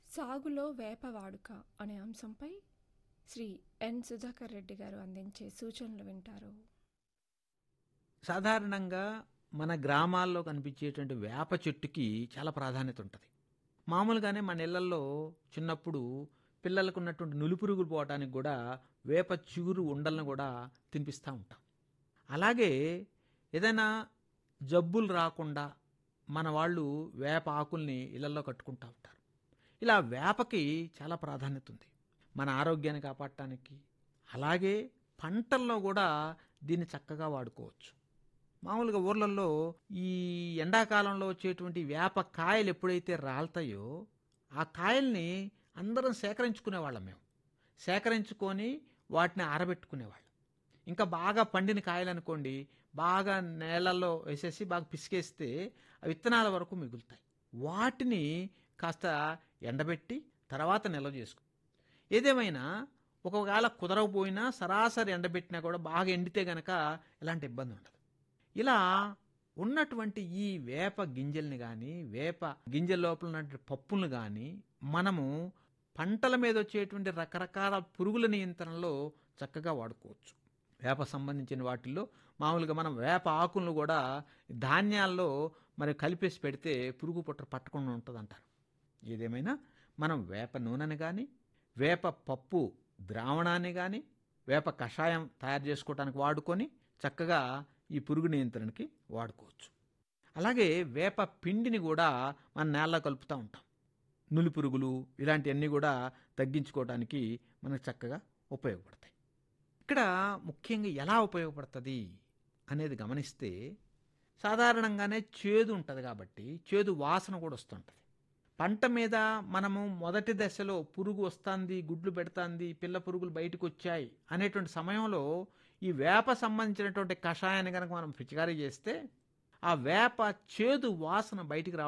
సాగులో వేప వాడుక అనే అంశంపై శ్రీ ఎన్ సుధాకర్ రెడ్డి గారు అందించే సూచనలు వింటారు సాధారణంగా మన గ్రామాల్లో కనిపించేటువంటి వేప చెట్టుకి చాలా ప్రాధాన్యత ఉంటుంది మామూలుగానే మన ఇళ్లల్లో చిన్నప్పుడు పిల్లలకు ఉన్నటువంటి నులిపురుగులు పోవటానికి కూడా వేప చిగురు ఉండలను కూడా తినిపిస్తూ ఉంటాం అలాగే ఏదైనా జబ్బులు రాకుండా మన వాళ్ళు వేప ఆకుల్ని ఇళ్లలో కట్టుకుంటూ ఉంటారు ఇలా వేపకి చాలా ప్రాధాన్యత ఉంది మన ఆరోగ్యాన్ని కాపాడటానికి అలాగే పంటల్లో కూడా దీన్ని చక్కగా వాడుకోవచ్చు మామూలుగా ఊర్లలో ఈ ఎండాకాలంలో వచ్చేటువంటి వేప కాయలు ఎప్పుడైతే రాలుతాయో ఆ కాయల్ని అందరం సేకరించుకునేవాళ్ళం మేము సేకరించుకొని వాటిని ఆరబెట్టుకునేవాళ్ళం ఇంకా బాగా పండిన కాయలు అనుకోండి బాగా నేలల్లో వేసేసి బాగా పిసికేస్తే ఆ విత్తనాల వరకు మిగులుతాయి వాటిని కాస్త ఎండబెట్టి తర్వాత నిల్వ చేసుకో ఏదేమైనా ఒకవేళ కుదరకపోయినా సరాసరి ఎండబెట్టినా కూడా బాగా ఎండితే గనక ఎలాంటి ఇబ్బంది ఉండదు ఇలా ఉన్నటువంటి ఈ వేప గింజల్ని కానీ వేప గింజల లోపల ఉన్నటువంటి పప్పులను కానీ మనము పంటల మీద వచ్చేటువంటి రకరకాల పురుగుల నియంత్రణలో చక్కగా వాడుకోవచ్చు వేప సంబంధించిన వాటిల్లో మామూలుగా మనం వేప ఆకులను కూడా ధాన్యాల్లో మరి కలిపేసి పెడితే పురుగు పుట్ర పట్టకుండా ఉంటుంది అంటారు ఏదేమైనా మనం వేప నూనెని కానీ వేప పప్పు ద్రావణాన్ని కానీ వేప కషాయం తయారు చేసుకోవడానికి వాడుకొని చక్కగా ఈ పురుగు నియంత్రణకి వాడుకోవచ్చు అలాగే వేప పిండిని కూడా మన నేలలో కలుపుతూ ఉంటాం నులి పురుగులు ఇలాంటివన్నీ కూడా తగ్గించుకోవడానికి మనకు చక్కగా ఉపయోగపడతాయి ఇక్కడ ముఖ్యంగా ఎలా ఉపయోగపడుతుంది అనేది గమనిస్తే సాధారణంగానే చేదు ఉంటుంది కాబట్టి చేదు వాసన కూడా వస్తుంటుంది పంట మీద మనము మొదటి దశలో పురుగు వస్తుంది గుడ్లు పెడుతుంది పిల్ల పురుగులు బయటకు వచ్చాయి అనేటువంటి సమయంలో ఈ వేప సంబంధించినటువంటి కషాయాన్ని కనుక మనం పిచికారీ చేస్తే ఆ వేప చేదు వాసన బయటికి రావడం